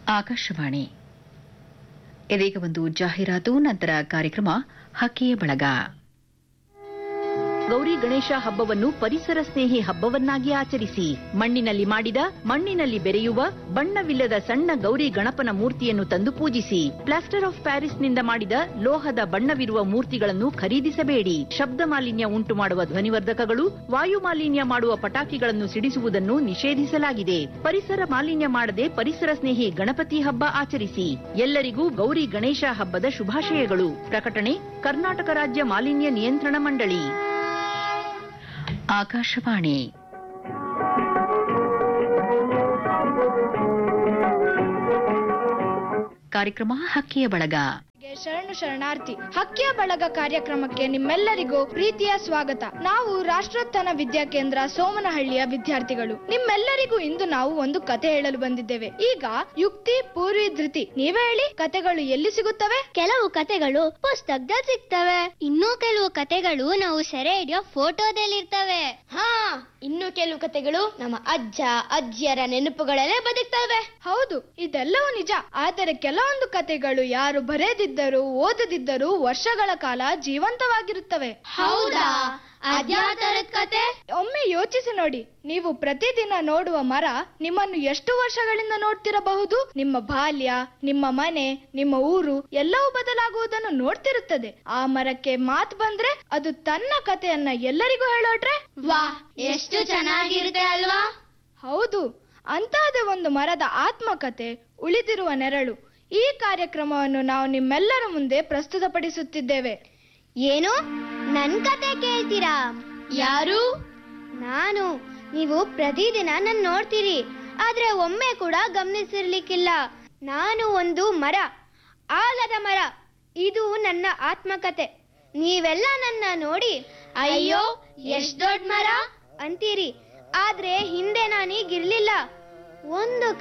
ಆಕಾಶವಾಣಿ ಇದೀಗ ಒಂದು ಜಾಹೀರಾತು ನಂತರ ಕಾರ್ಯಕ್ರಮ ಹಕ್ಕಿಯ ಬಳಗ ಗೌರಿ ಗಣೇಶ ಹಬ್ಬವನ್ನು ಪರಿಸರ ಸ್ನೇಹಿ ಹಬ್ಬವನ್ನಾಗಿ ಆಚರಿಸಿ ಮಣ್ಣಿನಲ್ಲಿ ಮಾಡಿದ ಮಣ್ಣಿನಲ್ಲಿ ಬೆರೆಯುವ ಬಣ್ಣವಿಲ್ಲದ ಸಣ್ಣ ಗೌರಿ ಗಣಪನ ಮೂರ್ತಿಯನ್ನು ತಂದು ಪೂಜಿಸಿ ಪ್ಲಾಸ್ಟರ್ ಆಫ್ ಪ್ಯಾರಿಸ್ನಿಂದ ಮಾಡಿದ ಲೋಹದ ಬಣ್ಣವಿರುವ ಮೂರ್ತಿಗಳನ್ನು ಖರೀದಿಸಬೇಡಿ ಶಬ್ದ ಮಾಲಿನ್ಯ ಉಂಟು ಮಾಡುವ ಧ್ವನಿವರ್ಧಕಗಳು ವಾಯು ಮಾಲಿನ್ಯ ಮಾಡುವ ಪಟಾಕಿಗಳನ್ನು ಸಿಡಿಸುವುದನ್ನು ನಿಷೇಧಿಸಲಾಗಿದೆ ಪರಿಸರ ಮಾಲಿನ್ಯ ಮಾಡದೆ ಪರಿಸರ ಸ್ನೇಹಿ ಗಣಪತಿ ಹಬ್ಬ ಆಚರಿಸಿ ಎಲ್ಲರಿಗೂ ಗೌರಿ ಗಣೇಶ ಹಬ್ಬದ ಶುಭಾಶಯಗಳು ಪ್ರಕಟಣೆ ಕರ್ನಾಟಕ ರಾಜ್ಯ ಮಾಲಿನ್ಯ ನಿಯಂತ್ರಣ ಮಂಡಳಿ ಆಕಾಶವಾಣಿ ಕಾರ್ಯಕ್ರಮ ಹಕ್ಕಿಯ ಬಳಗ ಗೆ ಶರಣು ಶರಣಾರ್ಥಿ ಹಕ್ಕಿಯ ಬಳಗ ಕಾರ್ಯಕ್ರಮಕ್ಕೆ ನಿಮ್ಮೆಲ್ಲರಿಗೂ ಪ್ರೀತಿಯ ಸ್ವಾಗತ ನಾವು ರಾಷ್ಟ್ರೋತ್ಥಾನ ವಿದ್ಯಾಕೇಂದ್ರ ಸೋಮನಹಳ್ಳಿಯ ವಿದ್ಯಾರ್ಥಿಗಳು ನಿಮ್ಮೆಲ್ಲರಿಗೂ ಇಂದು ನಾವು ಒಂದು ಕತೆ ಹೇಳಲು ಬಂದಿದ್ದೇವೆ ಈಗ ಯುಕ್ತಿ ಪೂರ್ವಿ ಧೃತಿ ನೀವೇ ಹೇಳಿ ಕತೆಗಳು ಎಲ್ಲಿ ಸಿಗುತ್ತವೆ ಕೆಲವು ಕತೆಗಳು ಪುಸ್ತಕದಲ್ಲಿ ಸಿಗ್ತವೆ ಇನ್ನು ಕೆಲವು ಕತೆಗಳು ನಾವು ಸೆರೆ ಹಿಡಿಯೋ ಫೋಟೋದಲ್ಲಿರ್ತವೆ ಹಾ ಇನ್ನು ಕೆಲವು ಕತೆಗಳು ನಮ್ಮ ಅಜ್ಜ ಅಜ್ಜಿಯರ ನೆನಪುಗಳಲ್ಲೇ ಬದುಕ್ತವೆ ಹೌದು ಇದೆಲ್ಲವೂ ನಿಜ ಆದರೆ ಕೆಲವೊಂದು ಕತೆಗಳು ಯಾರು ಬರೆದಿದ್ದರೂ ಓದದಿದ್ದರೂ ವರ್ಷಗಳ ಕಾಲ ಜೀವಂತವಾಗಿರುತ್ತವೆ ಹೌದಾ ಅದ್ಯಾವ ತರದ್ ಕತೆ ಒಮ್ಮೆ ಯೋಚಿಸಿ ನೋಡಿ ನೀವು ಪ್ರತಿದಿನ ನೋಡುವ ಮರ ನಿಮ್ಮನ್ನು ಎಷ್ಟು ವರ್ಷಗಳಿಂದ ನೋಡ್ತಿರಬಹುದು ನಿಮ್ಮ ಬಾಲ್ಯ ನಿಮ್ಮ ಮನೆ ನಿಮ್ಮ ಊರು ಎಲ್ಲವೂ ಬದಲಾಗುವುದನ್ನು ನೋಡ್ತಿರುತ್ತದೆ ಆ ಮರಕ್ಕೆ ಮಾತು ಬಂದ್ರೆ ಅದು ತನ್ನ ಕಥೆಯನ್ನ ಎಲ್ಲರಿಗೂ ಹೇಳೋಟ್ರೆ ವಾ ಎಷ್ಟು ಚೆನ್ನಾಗಿರುತ್ತೆ ಅಲ್ವಾ ಹೌದು ಅಂತಹದೇ ಒಂದು ಮರದ ಆತ್ಮಕತೆ ಉಳಿದಿರುವ ನೆರಳು ಈ ಕಾರ್ಯಕ್ರಮವನ್ನು ನಾವು ನಿಮ್ಮೆಲ್ಲರ ಮುಂದೆ ಪ್ರಸ್ತುತಪಡಿಸುತ್ತಿದ್ದೇವೆ ಏನು ನನ್ ಕತೆ ಕೇಳ್ತೀರಾ ಯಾರು ನಾನು ನೀವು ಪ್ರತಿದಿನ ನನ್ ನೋಡ್ತೀರಿ ಆದ್ರೆ ಒಮ್ಮೆ ಕೂಡ ಗಮನಿಸಿರ್ಲಿಕ್ಕಿಲ್ಲ ನಾನು ಒಂದು ಮರ ಆಲದ ಮರ ಇದು ನನ್ನ ಆತ್ಮಕತೆ ನೀವೆಲ್ಲ ನನ್ನ ನೋಡಿ ಅಯ್ಯೋ ಎಷ್ಟ್ ದೊಡ್ಡ ಮರ ಅಂತೀರಿ ಆದ್ರೆ ಹಿಂದೆ ನಾನೀಗಿರ್ಲಿಲ್ಲ ಒಂದು